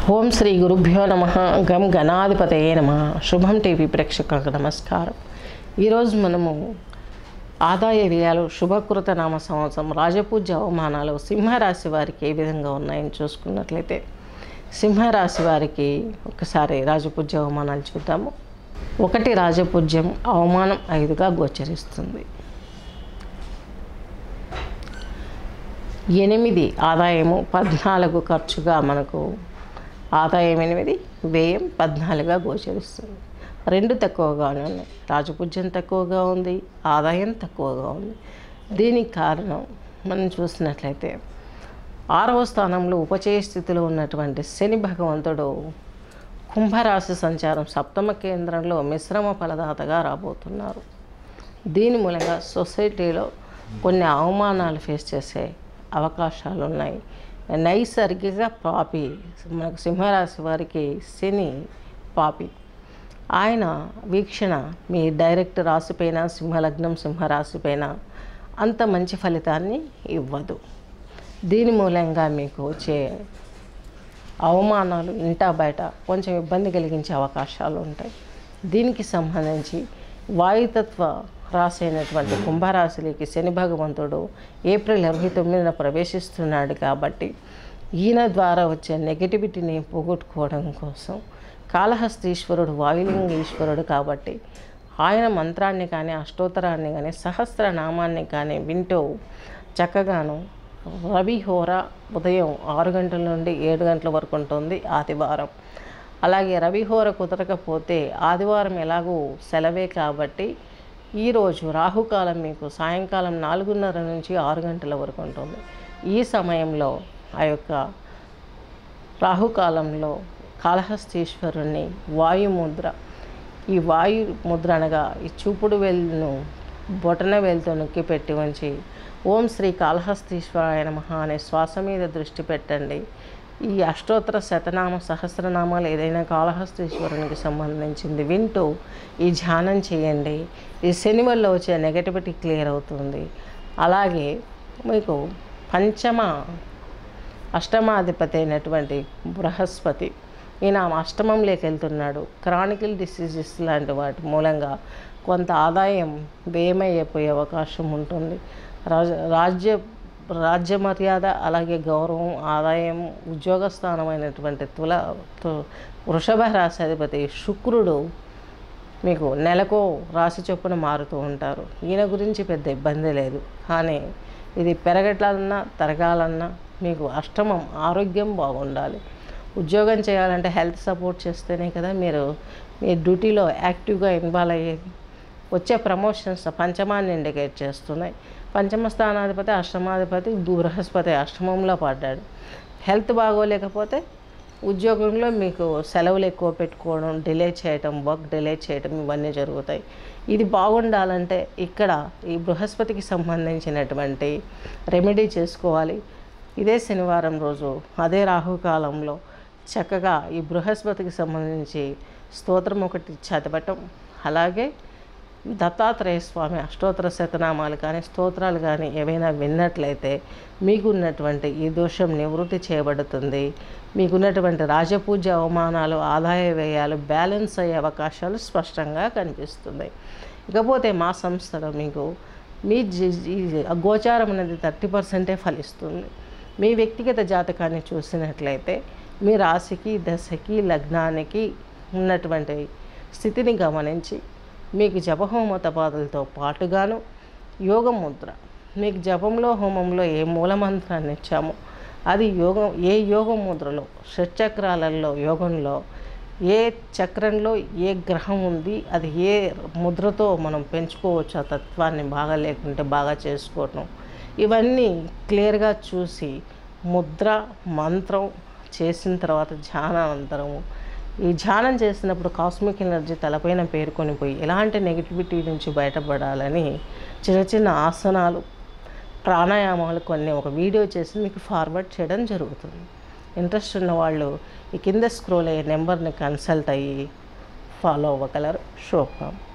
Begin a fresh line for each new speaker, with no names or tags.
ఓం శ్రీ గురుభ్యో నమ గం గణాధిపతయే నమ శుభం టీవీ ప్రేక్షకులకు నమస్కారం ఈరోజు మనము ఆదాయ వ్యయాలు శుభకృత నామ సంవత్సరం రాజపూజ్య అవమానాలు సింహరాశి వారికి ఏ విధంగా ఉన్నాయని చూసుకున్నట్లయితే సింహరాశి వారికి ఒకసారి రాజపూజ్య అవమానాలు చూద్దాము ఒకటి రాజపూజ్యం అవమానం ఐదుగా గోచరిస్తుంది ఎనిమిది ఆదాయము పద్నాలుగు ఖర్చుగా మనకు ఆదాయం ఎనిమిది వ్యయం పద్నాలుగుగా గోచరిస్తుంది రెండు తక్కువగానే ఉన్నాయి రాజపూజ్యం తక్కువగా ఉంది ఆదాయం తక్కువగా ఉంది దీనికి కారణం మనం చూసినట్లయితే ఆరవ స్థానంలో ఉపచయ స్థితిలో ఉన్నటువంటి శని భగవంతుడు కుంభరాశి సంచారం సప్తమ కేంద్రంలో మిశ్రమ ఫలదాతగా రాబోతున్నారు దీని మూలంగా సొసైటీలో కొన్ని అవమానాలు ఫేస్ చేసే అవకాశాలు ఉన్నాయి నైసర్గిక పాపి మనకు సింహరాశి వారికి శని పాపి ఆయన వీక్షణ మీ డైరెక్ట్ రాశిపైన సింహలగ్నం సింహరాశిపైన అంత మంచి ఫలితాన్ని ఇవ్వదు దీని మూలంగా మీకు వచ్చే అవమానాలు ఇంటా బయట కొంచెం ఇబ్బంది కలిగించే అవకాశాలు ఉంటాయి దీనికి సంబంధించి వాయుతత్వ రాశి అయినటువంటి కుంభరాశిలోకి శని భగవంతుడు ఏప్రిల్ ఇరవై తొమ్మిదిన ప్రవేశిస్తున్నాడు కాబట్టి ఈయన ద్వారా వచ్చే నెగటివిటీని పోగొట్టుకోవడం కోసం కాళహస్తీశ్వరుడు వాయులింగ ఈశ్వరుడు కాబట్టి ఆయన మంత్రాన్ని కానీ అష్టోత్తరాన్ని కానీ సహస్రనామాన్ని కానీ వింటూ చక్కగాను రవి హోర ఉదయం ఆరు గంటల నుండి ఏడు గంటల వరకు ఉంటుంది ఆదివారం అలాగే రవిహోర కుదరకపోతే ఆదివారం ఎలాగూ సెలవే కాబట్టి ఈరోజు రాహుకాలం మీకు సాయంకాలం నాలుగున్నర నుంచి ఆరు గంటల వరకు ఉంటుంది ఈ సమయంలో ఆ యొక్క రాహుకాలంలో కాళహస్తీశ్వరుణ్ణి వాయుముద్ర ఈ వాయు ముద్ర అనగా ఈ చూపుడు వేలును బొటన వేలుతో నొక్కి పెట్టి ఉంచి ఓం శ్రీ కాళహస్తీశ్వరాయ నమ అనే శ్వాస మీద దృష్టి పెట్టండి ఈ అష్టోత్తర శతనామ సహస్రనామాలు ఏదైనా కాళహస్తీశ్వరునికి సంబంధించింది వింటూ ఈ ధ్యానం చేయండి ఈ శని వల్ల వచ్చే నెగటివిటీ క్లియర్ అవుతుంది అలాగే మీకు పంచమ అష్టమాధిపతి అయినటువంటి బృహస్పతి ఈయన అష్టమంలోకి వెళ్తున్నాడు క్రానికల్ డిసీజెస్ లాంటి వాటి మూలంగా కొంత ఆదాయం వ్యయమైపోయే అవకాశం ఉంటుంది రాజ రాజ్య రాజ్య మర్యాద అలాగే గౌరవం ఆదాయం ఉద్యోగ స్థానమైనటువంటి తుల తు- వృషభ రాశి అధిపతి శుక్రుడు మీకు నెలకు రాశి చొప్పున మారుతూ ఉంటారు ఈయన గురించి పెద్ద ఇబ్బంది లేదు కానీ ఇది పెరగట్లన్నా తరగాలన్నా మీకు అష్టమం ఆరోగ్యం బాగుండాలి ఉద్యోగం చేయాలంటే హెల్త్ సపోర్ట్ చేస్తేనే కదా మీరు మీ డ్యూటీలో యాక్టివ్గా ఇన్వాల్వ్ అయ్యేది వచ్చే ప్రమోషన్స్ పంచమాన్ని ఇండికేట్ చేస్తున్నాయి పంచమ స్థానాధిపతి అష్టమాధిపతి బృహస్పతి అష్టమంలో పడ్డాడు హెల్త్ బాగోలేకపోతే ఉద్యోగంలో మీకు సెలవులు ఎక్కువ పెట్టుకోవడం డిలే చేయటం వర్క్ డిలే చేయటం ఇవన్నీ జరుగుతాయి ఇది బాగుండాలంటే ఇక్కడ ఈ బృహస్పతికి సంబంధించినటువంటి రెమెడీ చేసుకోవాలి ఇదే శనివారం రోజు అదే రాహుకాలంలో చక్కగా ఈ బృహస్పతికి సంబంధించి స్తోత్రం ఒకటి చదవటం అలాగే దత్తాత్రేయ స్వామి అష్టోత్తర శతనామాలు కానీ స్తోత్రాలు కానీ ఏవైనా విన్నట్లయితే మీకున్నటువంటి ఈ దోషం నివృత్తి చేయబడుతుంది మీకున్నటువంటి రాజపూజ అవమానాలు ఆదాయ వ్యయాలు బ్యాలెన్స్ అయ్యే అవకాశాలు స్పష్టంగా కనిపిస్తున్నాయి ఇకపోతే మా సంస్థలో మీకు మీ జి- ఈ గోచారం అనేది థర్టీ పర్సెంటే ఫలిస్తుంది మీ వ్యక్తిగత జాతకాన్ని చూసినట్లయితే మీ రాశికి దశకి లగ్నానికి ఉన్నటువంటి స్థితిని గమనించి మీకు జపహోమ తపాదులతో పాటుగాను యోగ ముద్ర మీకు జపంలో హోమంలో ఏ మూలమంత్రాన్ని ఇచ్చామో అది యోగం ఏ యోగ ముద్రలో షట్చక్రాలలో యోగంలో ఏ చక్రంలో ఏ గ్రహం ఉంది అది ఏ ముద్రతో మనం పెంచుకోవచ్చు ఆ తత్వాన్ని బాగా లేకుంటే బాగా చేసుకోవటం ఇవన్నీ క్లియర్గా చూసి ముద్ర మంత్రం చేసిన తర్వాత ధ్యానానంతరము ఈ ధ్యానం చేసినప్పుడు కాస్మిక్ ఎనర్జీ తలపైన పేరుకొని పోయి ఎలాంటి నెగిటివిటీ నుంచి బయటపడాలని చిన్న చిన్న ఆసనాలు ప్రాణాయామాలు కొన్ని ఒక వీడియో చేసి మీకు ఫార్వర్డ్ చేయడం జరుగుతుంది ఇంట్రెస్ట్ ఉన్న వాళ్ళు ఈ కింద స్క్రోల్ అయ్యే నెంబర్ని కన్సల్ట్ అయ్యి ఫాలో అవ్వగలరు శోభం